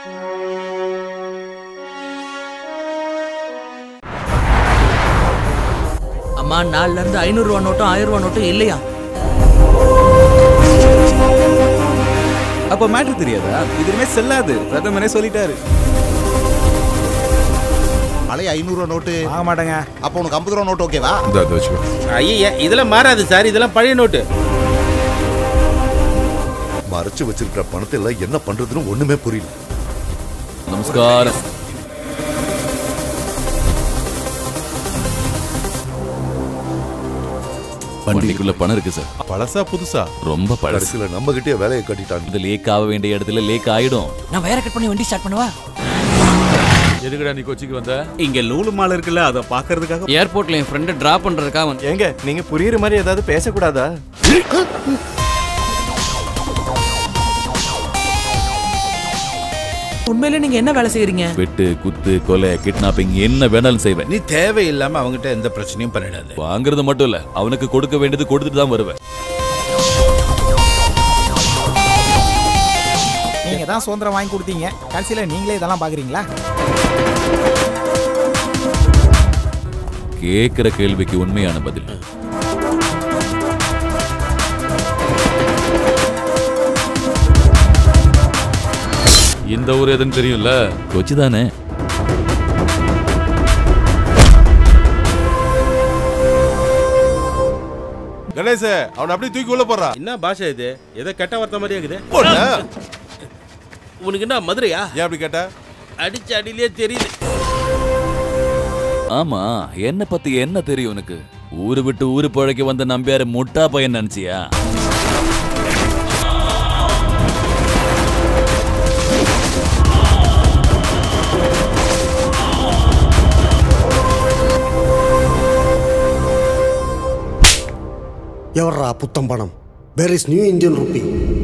அம்மா நாலுல இருந்து ஐநூறு ரூபா நோட்டும் ஆயிரம் ரூபா நோட்டும் இல்லையா அப்ப மேட்ரு தெரியாதா இதுமே செல்லாது பிரதமரே சொல்லிட்டாரு பழைய ஐநூறு ரூபா நோட்டு வாங்க மாட்டேங்க அப்போ உனக்கு ஐம்பது ரூபா நோட்டு ஓகேவா இந்த அதை வச்சுக்கோ ஐயா இதெல்லாம் மாறாது சார் இதெல்லாம் பழைய நோட்டு மறைச்சு வச்சிருக்கிற பணத்தை எல்லாம் என்ன பண்றதுன்னு ஒண்ணுமே புரியல நமஸ்காரம் வண்டிக்குள்ள பணம் இருக்கு சார் பழசா புதுசா ரொம்ப பழசு கடைசியில நம்ம கிட்டே வேலையை கட்டிட்டாங்க இது லேக் ஆக வேண்டிய இடத்துல லேக் ஆயிடும் நான் வயரை கட் பண்ணி வண்டி ஸ்டார்ட் பண்ணவா எதுக்குடா நீ கொச்சிக்கு வந்த இங்க லூலு மால் இருக்குல்ல அதை பாக்குறதுக்காக ஏர்போர்ட்ல என் ஃப்ரெண்டை டிராப் பண்றதுக்காக வந்து ஏங்க நீங்க புரியுற மாதிரி ஏதாவது பேசக்கூடாதா உண்மையிலே நீங்க என்ன வேலை செய்யறீங்க வெட்டு குத்து கொலை கிட்னாப்பிங் என்ன வேணாலும் செய்வேன் நீ தேவையில்லாம அவங்ககிட்ட எந்த பிரச்சனையும் பண்ணிடாது வாங்குறது மட்டும் இல்ல அவனுக்கு கொடுக்க வேண்டியது கொடுத்துட்டு தான் வருவேன் நீங்க தான் சுதந்திரம் வாங்கி கொடுத்தீங்க கடைசியில நீங்களே இதெல்லாம் பாக்குறீங்களா கேக்குற கேள்விக்கு உண்மையான பதில் இந்த ஊர் எதுன்னு தெரியும்ல கொச்சி தானே கணேச அவனை அப்படியே தூக்கி உள்ள போடுறான் என்ன பாஷை இது ஏதோ கெட்ட வார்த்தை மாதிரியே இருக்குது போடா. உனக்கு என்ன மதுரையா ஏன் அப்படி கேட்ட அடிச்ச அடியிலே தெரியுது ஆமா என்ன பத்தி என்ன தெரியும் உனக்கு ஊரு விட்டு ஊரு பழக்க வந்த நம்பியாரு முட்டா பையன் நினைச்சியா ఎవర్రా పుత్తం పణం where is new Indian rupee